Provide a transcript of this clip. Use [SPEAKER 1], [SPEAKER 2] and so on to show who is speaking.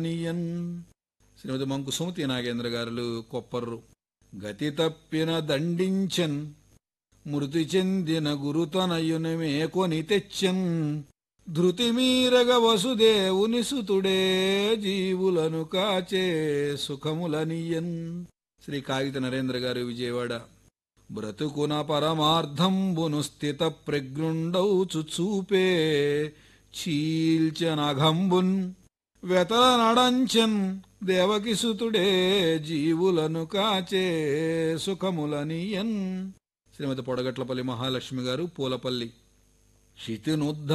[SPEAKER 1] నీయన్ శ్రీమతి మంకు సుమతి నాగేంద్ర గారులు కొప్పర్రు గతి తప్పిన దండించన్ మృతి చెందిన గురుతనయుని మేకొని తెచ్చన్ ధృతి మీరగ వసుదేవుని సుతుడే జీవులను కాచే సుఖములనియన్ శ్రీ కాగిత నరేంద్ర గారు విజయవాడ బ్రతుకున పరమార్థంబును స్థిత ప్రజ్ఞుండౌచు చూపే చీల్చనఘంబున్ వెతల నడంచన్ దేవకిసుతుడే జీవులను కాచే సుఖములనియన్ శ్రీమతి పొడగట్లపల్లి మహాలక్ష్మి గారు పూలపల్లి శితినుద్ధ